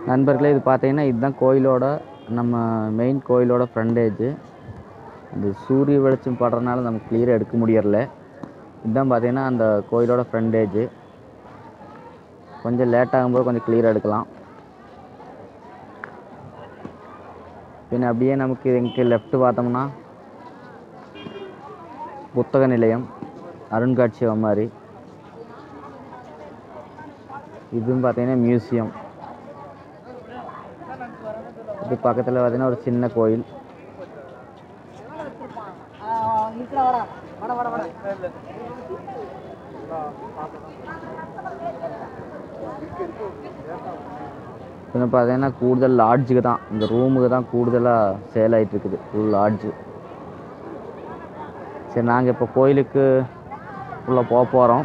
நண்பர்களே இது பார்த்தீங்கன்னா இதுதான் கோயிலோட நம்ம மெயின் கோயிலோட ஃப்ரண்டேஜ் இந்த சூரிய வெளிச்சம் படுறதுனால நமக்கு கிளியராக எடுக்க முடியறல இதுதான் பார்த்தீங்கன்னா அந்த கோயிலோட ஃப்ரண்டேஜ் கொஞ்சம் லேட் ஆகும்போது கொஞ்சம் கிளியராக எடுக்கலாம் பின்ன அப்படியே நமக்கு இங்கே லெஃப்ட் பார்த்தோம்னா புத்தக நிலையம் அருங்காட்சியகம் மாதிரி இதுவும் பார்த்தீங்கன்னா மியூசியம் இது பக்கத்தில் பார்த்தீங்கன்னா ஒரு சின்ன கோயில் இப்போ பார்த்தீங்கன்னா கூடுதல் லாட்ஜுக்கு தான் இந்த ரூமுக்கு தான் கூடுதலாக சேல் ஆயிட்டு இருக்குது ஃபுல் லாட்ஜு சரி நாங்கள் இப்போ கோயிலுக்கு உள்ளே போக போகிறோம்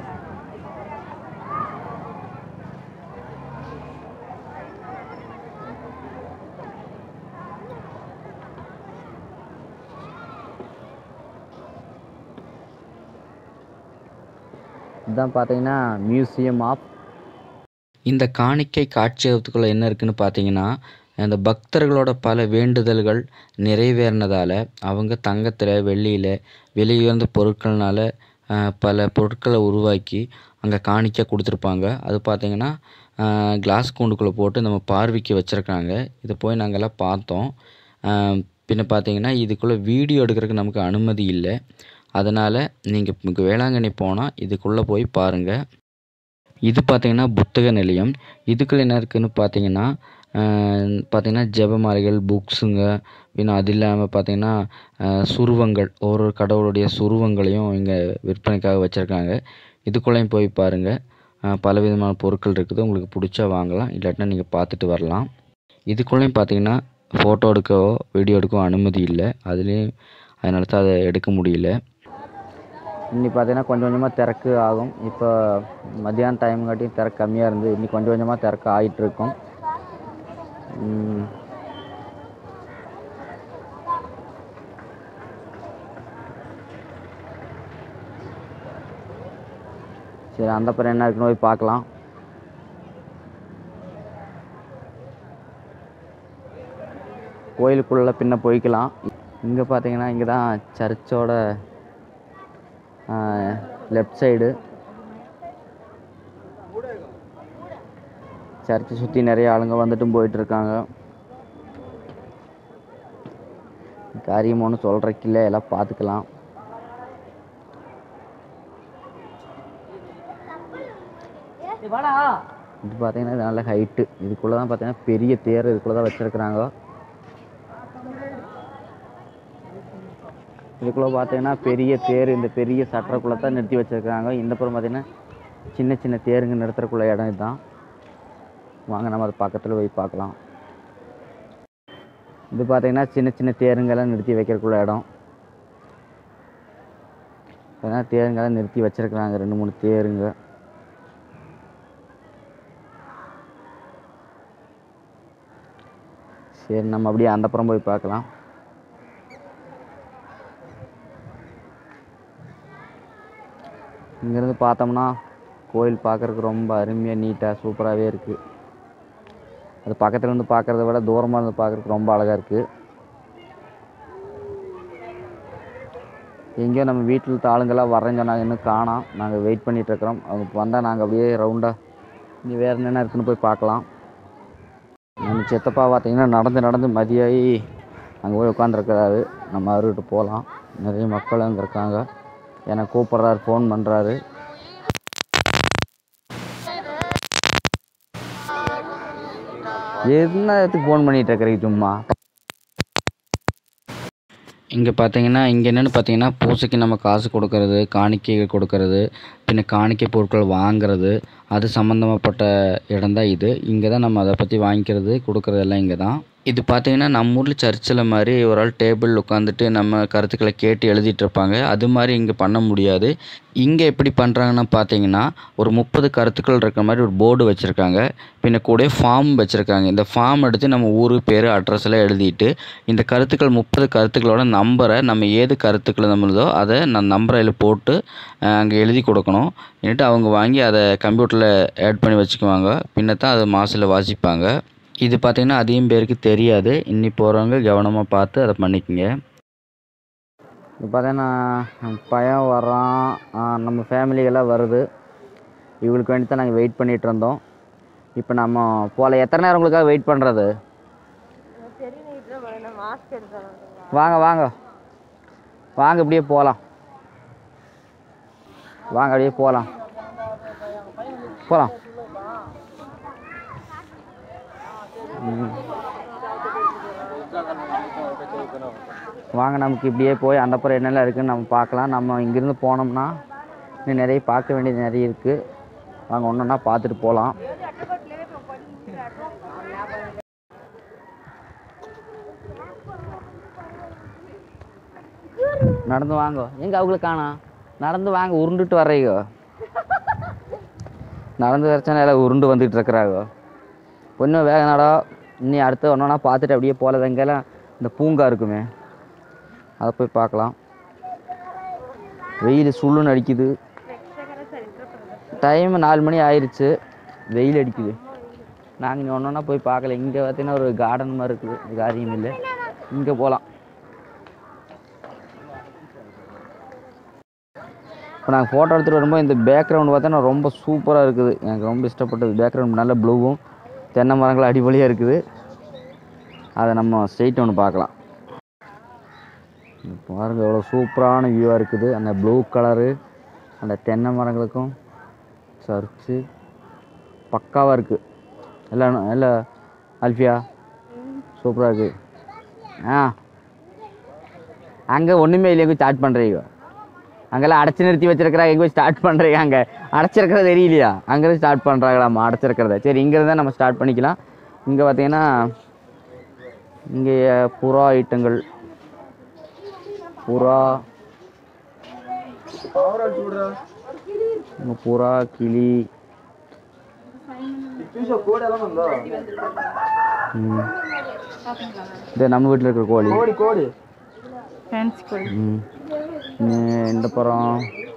இதுதான் பார்த்தீங்கன்னா மியூசியம் ஆஃப் இந்த காணிக்கை காட்சியகத்துக்குள்ளே என்ன இருக்குன்னு பார்த்தீங்கன்னா அந்த பக்தர்களோட பல வேண்டுதல்கள் நிறைவேறினதால் அவங்க தங்கத்தில் வெள்ளியில் விலையுயர்ந்த பொருட்கள்னால ஆஹ், பல பொருட்களை உருவாக்கி அங்கே காணிக்கை கொடுத்துருப்பாங்க அது பார்த்தீங்கன்னா கிளாஸ் கூண்டுக்குள்ளே போட்டு நம்ம பார்வைக்கு வச்சுருக்காங்க இதை போய் நாங்கள்லாம் பார்த்தோம் ஆஹ், பின்ன பார்த்தீங்கன்னா இதுக்குள்ளே வீடியோ எடுக்கிறதுக்கு நமக்கு அனுமதி இல்லை அதனால் நீங்கள் வேளாங்கண்ணி போனால் இதுக்குள்ளே போய் பாருங்கள் இது பார்த்தீங்கன்னா புத்தக நிலையம் இதுக்குள்ள என்ன இருக்குன்னு பார்த்தீங்கன்னா ஆஹ், பார்த்தீங்கன்னா ஜெபமாலைகள் புக்ஸுங்க இன்னும் அது இல்லாமல் பார்த்தீங்கன்னா ஆஹ், சுருவங்கள் ஒரு ஒரு கடவுளுடைய சுருவங்களையும் இங்கே விற்பனைக்காக வச்சுருக்காங்க இதுக்குள்ளேயும் போய் பாருங்கள் பல விதமான பொருட்கள் இருக்குது உங்களுக்கு பிடிச்சா வாங்கலாம் இல்லாட்டினா நீங்கள் பார்த்துட்டு வரலாம் இதுக்குள்ளேயும் பார்த்தீங்கன்னா ஃபோட்டோ எடுக்கவோ வீடியோ எடுக்கவோ அனுமதி இல்லை அதுலேயும் அதனால தான் அதை எடுக்க முடியல இன்னி பார்த்தீங்கன்னா கொஞ்சம் கொஞ்சமாக திறக்கு ஆகும் இப்போ மத்தியான டைம் காட்டியும் திறக்கு கம்மியாக இருந்து இன்னி கொஞ்சம் கொஞ்சமாக திறக்க ஆகிட்டு இருக்கும் உம், சரி அந்த அப்புறம் என்ன இருக்குன்னு போய் பார்க்கலாம் கோயிலுக்குள்ளே பின்ன போய்க்கலாம் இங்கே பார்த்தீங்கன்னா இங்கே தான் சர்ச்சோட லெஃப்ட் சைடு சர்ச்சை சுற்றி நிறைய ஆளுங்க வந்துட்டும் போயிட்டு இருக்காங்க காரியம் ஒன்றும் சொல்கிறக்கு இல்லை எல்லாம் பார்த்துக்கலாம் இது பார்த்தீங்கன்னா இது நல்ல ஹைட்டு இதுக்குள்ளே தான் பார்த்தீங்கன்னா பெரிய தேர் இதுக்குள்ளே தான் வச்சுருக்குறாங்க இதுக்குள்ளே பார்த்தீங்கன்னா பெரிய தேர் இந்த பெரிய சட்டரைக்குள்ளே தான் நிறுத்தி வச்சுருக்காங்க இந்த புறம் பார்த்தீங்கன்னா சின்ன சின்ன தேருங்க நிறுத்துறக்குள்ள இடம் இதுதான் வாங்க நம்ம அது பக்கத்தில் போய் பார்க்கலாம் இது பார்த்தீங்கன்னா சின்ன சின்ன தேருங்கெல்லாம் நிறுத்தி வைக்கிறக்குள்ள இடம் பார்த்தீங்கன்னா தேருங்கெல்லாம் நிறுத்தி வச்சிருக்கிறாங்க ரெண்டு மூணு தேருங்க சரி நம்ம அப்படியே அந்த புறம் போய் பார்க்கலாம் இங்கேருந்து பார்த்தோம்னா கோயில் பார்க்குறதுக்கு ரொம்ப அருமையாக நீட்டாக சூப்பராகவே இருக்குது அது பக்கத்துல இருந்து பார்க்குறத விட தூரமாக இருந்து பார்க்குறதுக்கு ரொம்ப அழகாக இருக்குது எங்கேயோ நம்ம வீட்டில் ஆளுங்கெல்லாம் வரேன்னு சொன்னாங்க இன்னும் காணோம் நாங்கள் வெயிட் பண்ணிட்டு இருக்கிறோம் அவங்க வந்தால் நாங்கள் அப்படியே ரவுண்டாக இங்கே வேறு என்னென்ன இருக்குன்னு போய் பார்க்கலாம் நம்ம சித்தப்பா பார்த்தீங்கன்னா நடந்து நடந்து மதியாகி அங்கே போய் உட்காந்துருக்கிறாரு நம்ம அவர்கிட்ட போகலாம் நிறைய மக்கள் அங்கே இருக்காங்க என்னை கூப்பிட்றாரு ஃபோன் பண்ணுறாரு என்ன இடத்துக்கு ஃபோன் பண்ணிட்டு இருக்கிறீங்க சும்மா இங்கே பார்த்தீங்கன்னா இங்கே என்னென்னு பார்த்தீங்கன்னா பூசைக்கு நம்ம காசு கொடுக்கறது காணிக்கை கொடுக்கறது பின்ன காணிக்கை பொருட்கள் வாங்குறது அது சம்மந்தமாப்பட்ட இடம் தான் இது இங்கே தான் நம்ம அதை பற்றி வாங்கிக்கிறது கொடுக்கறது எல்லாம் இங்கே தான் இது பார்த்தீங்கன்னா நம்ம ஊரில் சர்ச்சில் மாதிரி ஒரு ஆள் டேபிள் உட்காந்துட்டு நம்ம கருத்துக்களை கேட்டு எழுதிட்டு இருப்பாங்க அது மாதிரி இங்கே பண்ண முடியாது இங்கே எப்படி பண்ணுறாங்கன்னா பார்த்தீங்கன்னா ஒரு முப்பது கருத்துக்கள் இருக்கிற மாதிரி ஒரு போர்டு வச்சுருக்காங்க பின்ன கூட ஃபார்ம் வச்சுருக்காங்க இந்த ஃபார்ம் எடுத்து நம்ம ஊர் பேர் அட்ரஸ் எல்லாம் எழுதிட்டு இந்த கருத்துக்கள் முப்பது கருத்துக்களோட நம்பரை நம்ம ஏது கருத்துக்கள் நம்மளுதோ அதை நான் நம்பரை அதில் போட்டு அங்கே எழுதி கொடுக்கணும் എന്നിട്ട് அவங்க வாங்கி அதை கம்ப்யூட்டரில் ஆட் பண்ணி வச்சுக்குவாங்க பின்ன தான் அதை மாசில் வாசிப்பாங்க இது பார்த்திங்கன்னா அதிகம் பேருக்கு தெரியாது இன்னி போகிறவங்க கவனமாக பார்த்து அதை பண்ணிக்கங்க இப்போ பார்த்தீங்கன்னா பையன் வர்றான் ஆ, நம்ம ஃபேமிலியெல்லாம் வருது இவங்களுக்கு வேண்டி தான் நாங்கள் வெயிட் பண்ணிகிட்டு இருந்தோம் இப்போ நம்ம போகல எத்தனை நேரம் உங்களுக்காக வெயிட் பண்ணுறது வாங்க வாங்க வாங்க இப்படியே போகலாம் வாங்க அப்படியே போகலாம் போகலாம் ம். வாங்க நமக்கு இப்படியே போய் அந்த அப்புறம் என்னெல்லாம் இருக்குன்னு நம்ம பார்க்கலாம் நம்ம இங்கேருந்து போனோம்னா இன்னும் நிறைய பார்க்க வேண்டியது நிறைய இருக்குது வாங்க ஒன்று ஒன்றா பார்த்துட்டு போகலாம் நடந்து வாங்க எங்க அவங்கள காணோம் நடந்து வாங்க உருண்டுட்டு வர்றீங்க நடந்து வரைச்சானே எல்லாம் உருண்டு வந்துட்டு இருக்கிறாங்க கொஞ்சம் வேக நடா இன்னி அடுத்து ஒன்றா பார்த்துட்டு அப்படியே போல எங்கெல்லாம் இந்த பூங்கா இருக்குமே அதை போய் பார்க்கலாம் வெயில் சுள்ளுன்னு அடிக்குது டைம் நாலு மணி ஆயிடுச்சு வெயில் அடிக்குது நாங்கள் இங்கே ஒன்றா போய் பார்க்கல இங்கே பார்த்தீங்கன்னா ஒரு கார்டன் மாதிரி இருக்குது காரியம் இல்லை இங்கே போகலாம் இப்போ நாங்கள் ஃபோட்டோ எடுத்துகிட்டு வரும்போது இந்த பேக்ரவுண்ட் பார்த்தோன்னா ரொம்ப சூப்பராக இருக்குது எனக்கு ரொம்ப இஷ்டப்பட்டது பேக்ரவுண்ட் நல்ல ப்ளூவும் தென்னை மரங்கள் அடிப்பொலியாக இருக்குது அதை நம்ம ஸ்ட்ரெயிட் ஒன்று பார்க்கலாம் இங்க பாருங்க எவ்வளோ சூப்பரான வியூவாக இருக்குது அந்த ப்ளூ கலரு அந்த தென்னை மரங்களுக்கும் சர்ச்சு பக்காவாக இருக்குது எல்லாம் இல்லை அல்ஃபியா சூப்பராக இருக்குது ஆ அங்கே ஒன்றுமே இல்லையா ஸ்டார்ட் பண்ணுறீங்க அங்கெல்லாம் அடைச்சி நிறுத்தி வச்சிருக்கிறாங்க எங்கே ஸ்டார்ட் பண்ணுறீங்க அங்கே அடைச்சிருக்கிறது தெரியலையா அங்கேருந்து ஸ்டார்ட் பண்ணுறாங்களாம்மா அடைச்சிருக்கிறத சரி இங்கேருந்து நம்ம ஸ்டார்ட் பண்ணிக்கலாம் இங்கே பார்த்தீங்கன்னா இங்கே புறா ஐட்டங்கள் புறா இங்க புறா கிளி ம். இது நம்ம வீட்டில் இருக்கிற கோழி ஃபேன்சி கோழி ம். இங்க இந்த படம்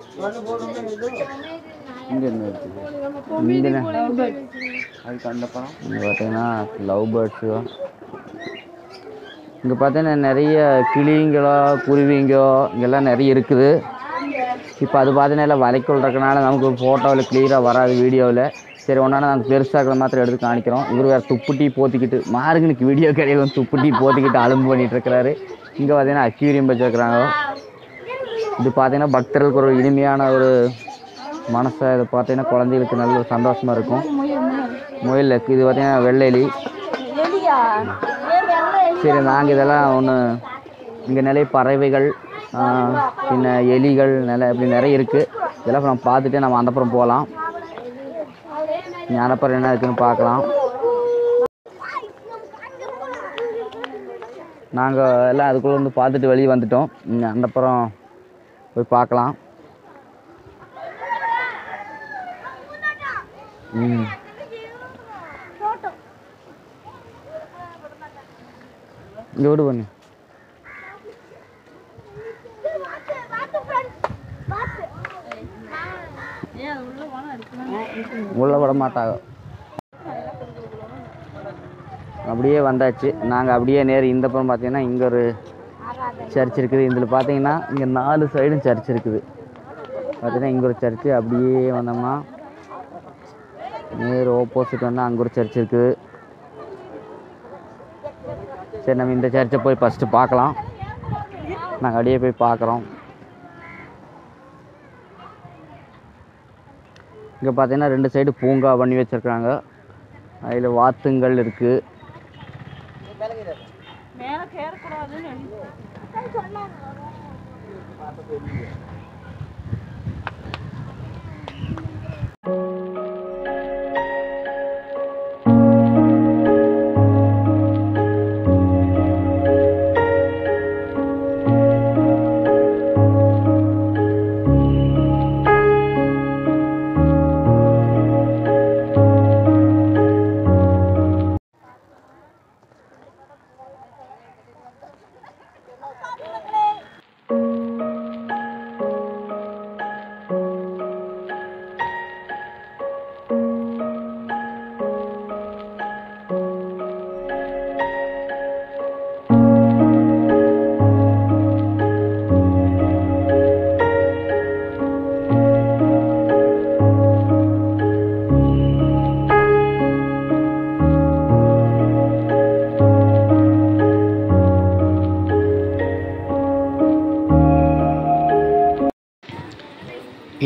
இங்கே என்ன இருக்குது இங்கே என்ன அதுக்கு அந்த படம் இங்கே பார்த்தீங்கன்னா லவ் பேர்ட்ஸு இங்கே பார்த்தீங்கன்னா நிறைய கிளிங்களோ குருவிங்கோ இங்கெல்லாம் நிறைய இருக்குது இப்போ அது பார்த்தீங்கன்னா எல்லாம் வலைக்குள் இருக்கனால நமக்கு ஃபோட்டோவில் கிளியராக வராது வீடியோவில் சரி ஒன்றா நாங்கள் பெருசாக மாத்திரம் எடுத்து காணிக்கிறோம் இவர் வேறு துப்புட்டி போத்திக்கிட்டு மாருங்கனுக்கு வீடியோ கடையில் வந்து துப்புட்டி போத்திக்கிட்டு அலும்பு பண்ணிட்டு இருக்கிறாரு இங்கே பார்த்தீங்கன்னா அக்யூரியம் வச்சுருக்குறாங்க இது பார்த்தீங்கன்னா பக்தர்களுக்கு ஒரு இனிமையான ஒரு மனசை இது பார்த்தீங்கன்னா குழந்தைகளுக்கு நல்ல ஒரு சந்தோஷமாக இருக்கும் முயல் இருக்கு. இது பார்த்தீங்கன்னா வெள்ளெலி சரி நாங்கள் இதெல்லாம் ஒன்று இங்கே நிறைய பறவைகள் ஆ, பின்ன எலிகள் நில இப்படி நிறைய இருக்குது இதெல்லாம் நம்ம பார்த்துட்டு நம்ம அந்தப்புறம் போகலாம் ஞானப்புறம் என்ன இருக்குன்னு பார்க்கலாம் நாங்கள் எல்லாம் அதுக்குள்ளே வந்து பார்த்துட்டு வெளியே வந்துட்டோம் இங்கே அந்தப்புறம் போய் பார்க்கலாம் ம் இங்கே விடு பண்ணு உள்ள விட மாட்டாங்க அப்படியே வந்தாச்சு நாங்கள் அப்படியே நேர் இந்த பக்கம் பார்த்தீங்கன்னா இங்கே ஒரு சர்ச் இருக்குது இதில் பார்த்தீங்கன்னா இங்கே நாலு சைடும் சர்ச் இருக்குது பார்த்தீங்கன்னா இங்கே ஒரு சர்ச்சு அப்படியே வந்தோம்னா நேர் ஆப்போசிட் வந்தால் அங்கே ஒரு சர்ச் இருக்குது சரி நம்ம இந்த சர்ச்சை போய் ஃபஸ்ட்டு பார்க்கலாம் நாங்கள் அப்படியே போய் பார்க்குறோம் இங்கே பார்த்தீங்கன்னா ரெண்டு சைடு பூங்கா பண்ணி வச்சுருக்காங்க அதில் வாத்துங்கள் இருக்குது மேலே கேறக்கூடாதுன்னு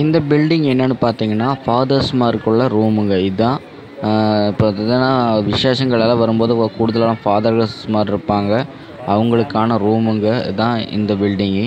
இந்த பில்டிங் என்னென்னு பார்த்தீங்கன்னா ஃபாதர்ஸ்மாருக்குள்ள ரூமுங்க இதுதான் ஆஹ் இப்போ எதனா விசேஷங்கள் எல்லாம் வரும்போது ஒரு கூடுதலான ஃபாதர்ஸ் மாதிரி இருப்பாங்க அவங்களுக்கான ரூமுங்க இதுதான் இந்த பில்டிங்கு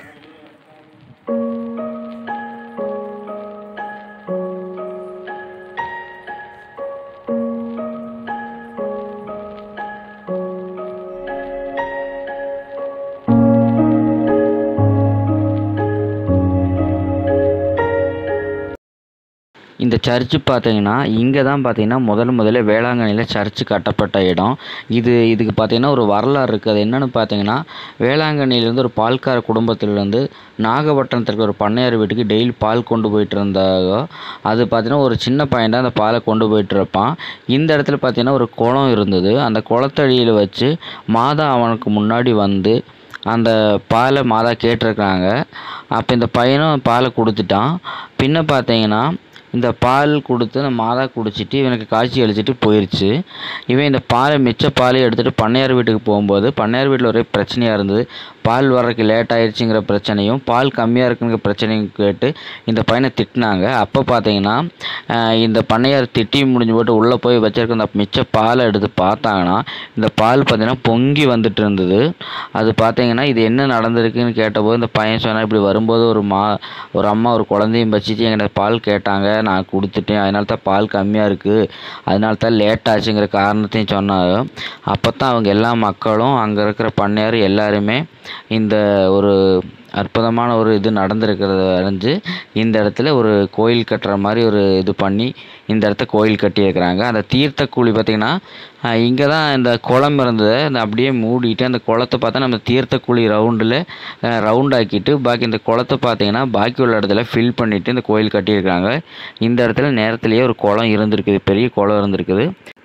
இந்த சர்ச்சு பார்த்தீங்கன்னா இங்கே தான் பார்த்தீங்கன்னா முதல் முதல்ல வேளாங்கண்ணியில் சர்ச்சு கட்டப்பட்ட இடம் இது இதுக்கு பார்த்தீங்கன்னா ஒரு வரலாறு இருக்குது அது என்னென்னு பார்த்தீங்கன்னா வேளாங்கண்ணிலேருந்து ஒரு பால்கார குடும்பத்திலேருந்து நாகப்பட்டினத்துக்கு ஒரு பண்ணையார் வீட்டுக்கு டெய்லி பால் கொண்டு போயிட்டு இருந்தாங்க அது பார்த்தீங்கன்னா ஒரு சின்ன பையன் தான் அந்த பாலை கொண்டு போயிட்டு இருப்பான் இந்த இடத்துல பார்த்தீங்கன்னா ஒரு குளம் இருந்தது அந்த குளத்தடியில் வச்சு மாதா அவனுக்கு முன்னாடி வந்து அந்த பாலை மாதா கேட்டிருக்காங்க அப்போ இந்த பையனும் பாலை கொடுத்துட்டான் பின்ன பார்த்தீங்கன்னா இந்த பால் கொடுத்து அந்த மாதா குடிச்சிட்டு இவனுக்கு காய்ச்சி அழிச்சிட்டு போயிடுச்சு இவன் இந்த பாலை மிச்ச பாலையும் எடுத்துகிட்டு பண்ணையார் வீட்டுக்கு போகும்போது பண்ணையார் வீட்டில் ஒரே பிரச்சனையாக இருந்தது பால் வர்றதுக்கு லேட் ஆயிடுச்சுங்கிற பிரச்சனையும் பால் கம்மியாக இருக்குங்கிற பிரச்சனையும் கேட்டு இந்த பையனை திட்டினாங்க அப்போ பார்த்தீங்கன்னா ஆஹ் இந்த பண்ணையார் திட்டி முடிஞ்சு போட்டு உள்ளே போய் வச்சிருக்க அந்த மிச்ச பாலை எடுத்து பார்த்தாங்கன்னா இந்த பால் பார்த்தீங்கன்னா பொங்கி வந்துட்டு இருந்தது அது பார்த்தீங்கன்னா இது என்ன நடந்திருக்குன்னு கேட்டபோது இந்த பையன் சொன்னா இப்படி வரும்போது ஒரு மா ஒரு அம்மா ஒரு குழந்தையும் வச்சுட்டு எங்கிட்ட பால் கேட்டாங்க நான் கொடுத்துட்டேன் அதனால தான் பால் கம்மியாக இருக்குது அதனால தான் லேட் ஆச்சுங்கிற காரணத்தையும் சொன்னாங்க அப்போ தான் அவங்க எல்லா மக்களும் அங்கே இருக்கிற பண்ணையார் எல்லாருமே இந்த ஒரு அற்புதமான ஒரு இது நடந்திருக்கிறத அறிஞ்சு இந்த இடத்துல ஒரு கோயில் கட்டுற மாதிரி ஒரு இது பண்ணி இந்த இடத்த கோயில் கட்டியிருக்கிறாங்க அந்த தீர்த்த கூலி பார்த்திங்கன்னா இங்கே தான் இந்த குளம் இருந்தது அந்த அப்படியே மூடிட்டு அந்த குளத்தை பார்த்தா நம்ம தீர்த்த கூலி ரவுண்டில் ரவுண்ட் ஆக்கிட்டு பாக்கி இந்த குளத்தை பார்த்தீங்கன்னா பாக்கி உள்ள இடத்துல ஃபில் பண்ணிவிட்டு இந்த கோயில் கட்டியிருக்காங்க இந்த இடத்துல நேரத்திலேயே ஒரு குளம் இருந்திருக்குது பெரிய குளம் இருந்திருக்குது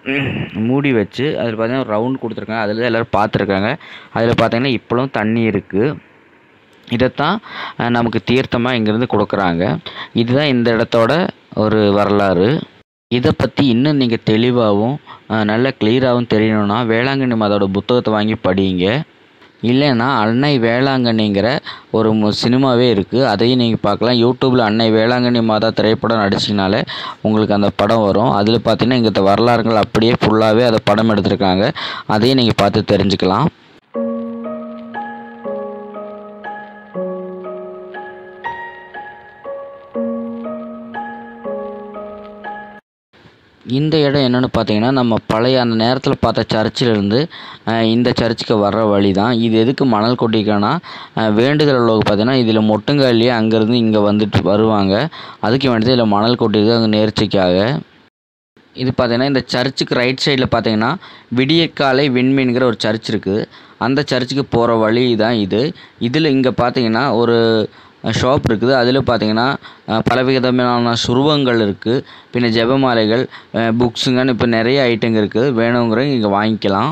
மூடி வச்சு அதில் பார்த்தீங்கன்னா ஒரு ரவுண்ட் கொடுத்துருக்காங்க அதில் தான் எல்லோரும் பார்த்துருக்காங்க அதில் பார்த்தீங்கன்னா இப்போவும் தண்ணி இருக்குது இதைத்தான் அஹ், நமக்கு தீர்த்தமாக இங்கேருந்து கொடுக்குறாங்க இதுதான் இந்த இடத்தோட ஒரு வரலாறு இதை பற்றி இன்னும் நீங்கள் தெளிவாகவும் அஹ், நல்ல கிளியராகவும் தெரியணும்னா வேளாங்கண்ணி மாதோட புத்தகத்தை வாங்கி படிங்க இல்லைன்னா அன்னை வேளாங்கண்ணிங்கிற ஒரு மு- சினிமாவே இருக்குது அதையும் நீங்கள் பார்க்கலாம் யூடியூப்பில் அன்னை வேளாங்கண்ணி மாதா திரைப்படம் நடிச்சிங்கனாலே உங்களுக்கு அந்த படம் வரும் அதில் பார்த்தீங்கன்னா இங்கே வரலாறுகள் அப்படியே ஃபுல்லாகவே அதை படம் எடுத்திருக்காங்க அதையும் நீங்கள் பார்த்து தெரிஞ்சுக்கலாம் இந்த இடம் என்னென்னு பார்த்தீங்கன்னா நம்ம பழைய அந்த நேரத்தில் பார்த்த சர்ச்சிலிருந்து அஹ், இந்த சர்ச்சுக்கு வர்ற வழி தான் இது எதுக்கு மணல் கொட்டிக்கன்னா அஹ், வேண்டுதல் உள்ளவங்க பார்த்தீங்கன்னா இதில் மொட்டுங்காலியே அங்கேருந்து இங்கே வந்துட்டு வருவாங்க அதுக்கு வேண்டியது இதில் மணல் கொட்டிருக்கு அங்கே நேர்ச்சிக்காக இது பார்த்தீங்கன்னா இந்த சர்ச்சுக்கு ரைட் சைடில் பார்த்தீங்கன்னா விடியற்காலை விண்மீன்கிற ஒரு சர்ச் இருக்குது அந்த சர்ச்சுக்கு போகிற வழி தான் இது இதில் இங்கே பார்த்தீங்கன்னா ஒரு ஷாப் இருக்குது அதில் பார்த்தீங்கன்னா அஹ், பலவிதமான சுருவங்கள் இருக்குது பின்ன ஜெபமாலைகள் புக்ஸுங்கன்னு இப்போ நிறைய ஐட்டங்க இருக்குது வேணுங்கிறவங்க இங்கே வாங்கிக்கலாம்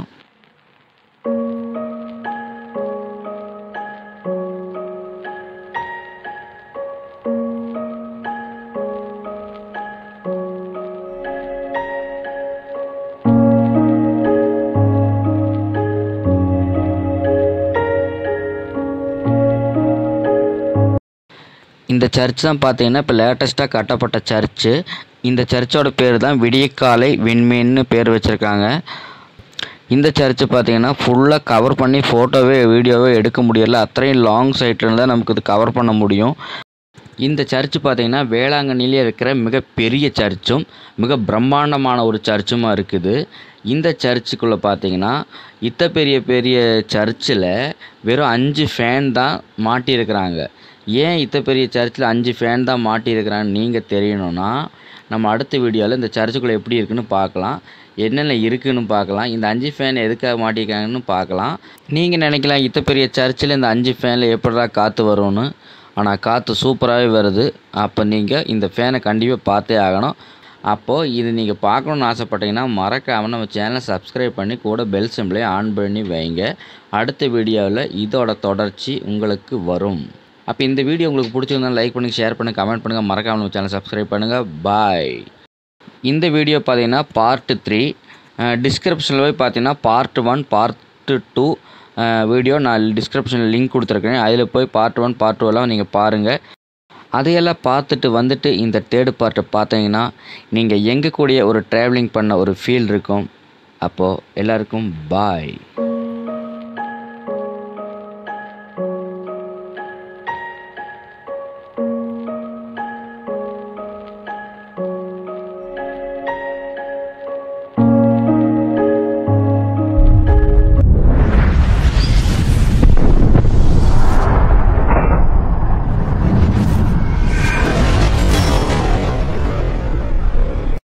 இந்த சர்ச் தான் பார்த்தீங்கன்னா இப்போ லேட்டஸ்ட்டாக கட்டப்பட்ட சர்ச்சு இந்த சர்ச்சோட பேர் தான் விடியக்காலை விண்மீன்னு பேர் வச்சுருக்காங்க இந்த சர்ச்சு பார்த்தீங்கன்னா ஃபுல்லாக கவர் பண்ணி ஃபோட்டோவே வீடியோவே எடுக்க முடியல அத்தனையும் லாங் சைட்டில் தான் நமக்கு இது கவர் பண்ண முடியும் இந்த சர்ச் பார்த்தீங்கன்னா வேளாங்கண்ணிலே இருக்கிற மிகப்பெரிய சர்ச்சும் மிக பிரம்மாண்டமான ஒரு சர்ச்சுமா இருக்குது இந்த சர்ச்சுக்குள்ளே பார்த்தீங்கன்னா இத்த பெரிய பெரிய சர்ச்சில் வெறும் அஞ்சு ஃபேன் தான் மாட்டியிருக்கிறாங்க ஏன் இத்த பெரிய சர்ச்சில் அஞ்சு ஃபேன் தான் மாட்டியிருக்கிறான்னு நீங்கள் தெரியணும்னா நம்ம அடுத்த வீடியோவில் இந்த சர்ச்சுக்குள்ளே எப்படி இருக்குன்னு பார்க்கலாம் என்னென்ன இருக்குன்னு பார்க்கலாம் இந்த அஞ்சு ஃபேன் எதுக்காக மாட்டியிருக்காங்கன்னு பார்க்கலாம் நீங்கள் நினைக்கலாம் இத்த பெரிய சர்ச்சில் இந்த அஞ்சு ஃபேனில் எப்படிடா காற்று வரும்னு ஆனால் காற்று சூப்பராகவே வருது அப்போ நீங்கள் இந்த ஃபேனை கண்டிப்பாக பார்த்தே ஆகணும் அப்போது இது நீங்கள் பார்க்கணுன்னு ஆசைப்பட்டீங்கன்னா மறக்காமல் நம்ம சேனலை சப்ஸ்கிரைப் பண்ணி கூட பெல் சிம்பிளையும் ஆன் பண்ணி வைங்க அடுத்த வீடியோவில் இதோட தொடர்ச்சி உங்களுக்கு வரும் அப்போ இந்த வீடியோ உங்களுக்கு பிடிச்சிருந்தா லைக் பண்ணுங்கள் ஷேர் பண்ணுங்கள் கமெண்ட் பண்ணுங்கள் மறக்காமல் நம்ம சேனலை சப்ஸ்கிரைப் பண்ணுங்கள் பாய் இந்த வீடியோ பார்த்தீங்கன்னா பார்ட் த்ரீ டிஸ்கிரிப்ஷனில் போய் பார்த்தீங்கன்னா part one part two video நான் டிஸ்கிரிப்ஷனில் லிங்க் கொடுத்துருக்கேன் அதில் போய் பார்ட் ஒன் பார்ட் டூ எல்லாம் நீங்கள் பாருங்கள் அதையெல்லாம் பார்த்துட்டு வந்துட்டு இந்த தேர்டு பார்ட்டை பார்த்தீங்கன்னா நீங்கள் எங்கே கூடிய ஒரு ட்ராவலிங் பண்ண ஒரு ஃபீல் இருக்கும் அப்போது எல்லாருக்கும் பாய்